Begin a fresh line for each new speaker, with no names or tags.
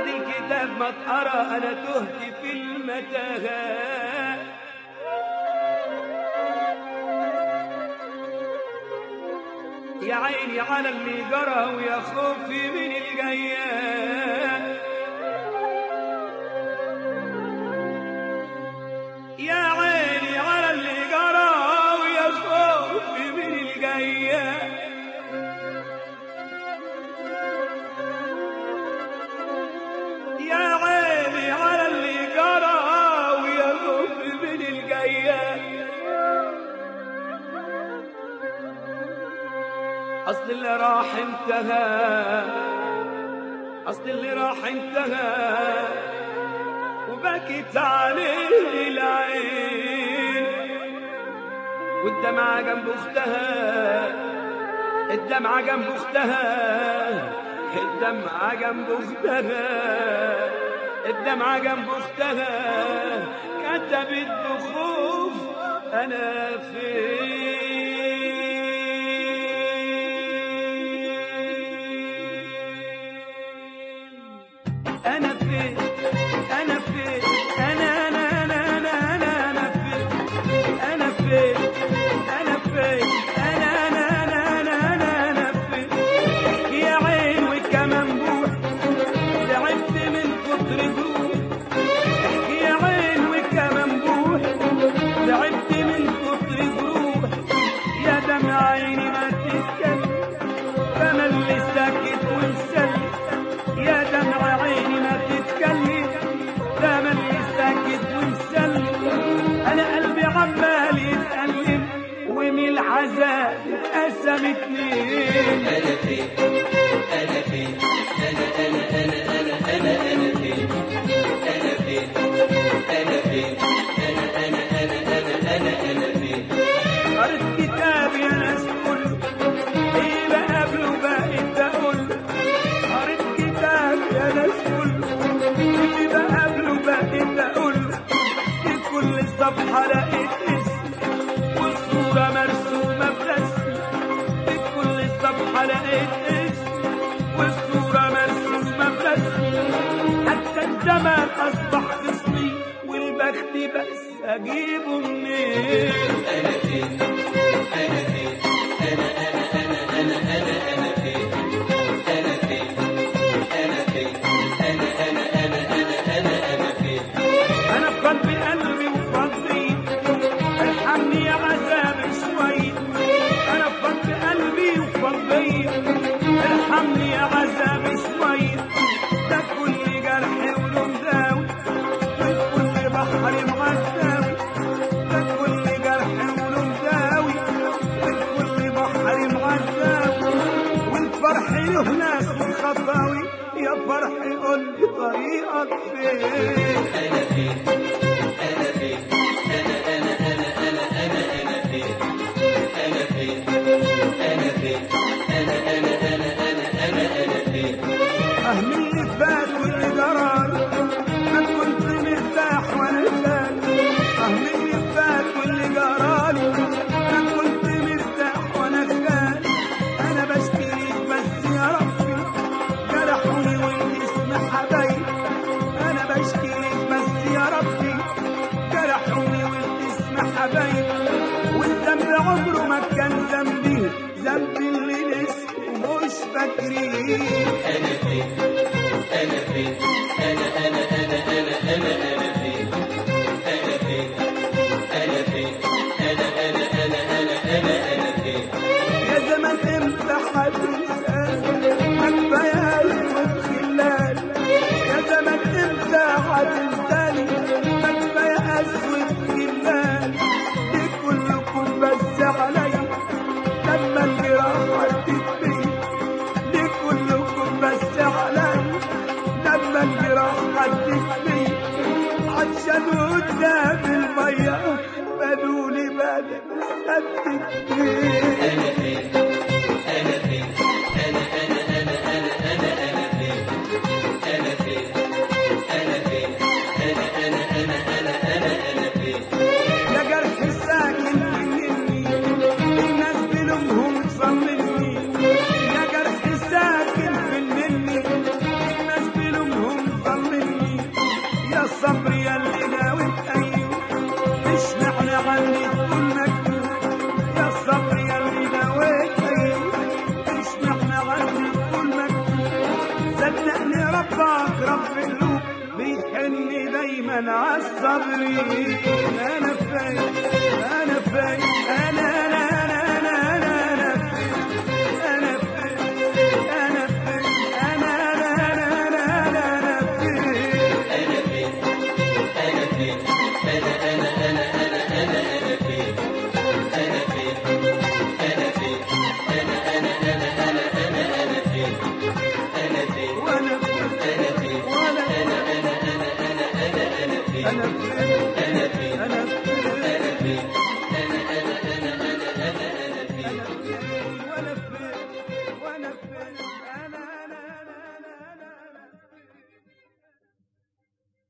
الكتاب ما اتقرا انا تهت في المتاهات يا عيني على اللي جرى ويا خوفي من الجيات يا عيني على اللي جرى ويا خوفي من الجيات يا عيني على اللي جرى ويا خوفي من الجيات اصل اللي راح انتهى اصل اللي راح انتهى وبكت عليه العين والدمعة جنب اختها الدمعة جنب اختها الدمعة جنب اختها الدمعة جنب اختها كتبت بخوف انا فين انا فين انا فين انا انا انا انا انا انا فين انا فين انا فين انا انا انا انا انا انا فين احكي يا عين وكمان بوح تعبت من كتر جروح احكي يا عين وكمان بوح تعبت من كتر جروح يا دمع عيني ما تتكلم فانا اللي ساكت ومسلم يا دمع عيني ما تتكلم ده انا اللي ساكت ومسلم انا قلبي عمال يتألم ومن العذاب اتقسم اتنين
أنا فين أنا فين أنا أنا أنا أنا أنا أنا فين أنا فين أنا فين أنا أنا أنا أنا أنا أنا فين
قريت كتاب يا ناس كله ايه بقابله بقيت اقول قريت كتاب يا ناس كله ايه بقابله بقيت اقول في كل صفحة لقيت اسم والصورة مرسومة برسم في كل صفحة لقيت اسم والصورة مرسومة برسم حتى الزمان أصبح خصمي والبخت بس أجيبه منين
أنا فين أنا فين أنا أنا أنا أنا أنا أنا فين أنا فين أنا فين أنا أنا أنا أنا أنا أنا فين
انا في قلبي قلبي وفضي ارحمني يا عذاب شوي انا في قلبي قلبي وفضي ارحمني يا عذاب شوي ده كل جرح وله مداوي وكل بحر معداوي ده كل جرح وله مداوي وكل بحر معداوي والفرح له ناس والخطاوي يا فرحي قول لي طريقك فين
أنا فين أنا فين أنا أنا أنا أنا أنا أنا فين أنا فين أنا فين أنا أنا أنا أنا أنا أنا فين
أهم اللي فات واللي جرالي ما كنت مرتاح وأنا خالي أهم اللي فات واللي جرالي ما كنت مرتاح وأنا خالي أنا بشتريك بس يا ربي جرحوني والاسم حبايبي أنا بشتريك بس يا ربي جرحوني والاسم حبايبي والذنب عمره ما كان ذنبي ذنبي اللي لسه مش فاكرين
أنا فين أنا فين أنا أنا أنا أنا أنا أنا فين أنا فين أنا فين أنا أنا أنا أنا أنا أنا فين
يا زمان امتى هتنساني ما كفايه اسود خلال يا زمان امتى هتنساني ما كفايه اسود خلال دي كلكم بس عليا لما الجراح تتبين دي كلكم بس عليا لما الجراح تتبين عشان قدام الميه بدولي بدل التكبير
أنا فين أنا فين أنا أنا أنا أنا أنا أنا فين أنا فين أنا فين أنا أنا أنا أنا أنا أنا فين
يا جرح ساكن مني الناس بلومهم صممني يا جرح ساكن في مني الناس بلومهم عني تكون مكتوب يا الصبر يا اللي نويت اشمعنى عني تكون مكتوب صدقني ربك رب القلوب بيحن دايما عالصبرين انا فايت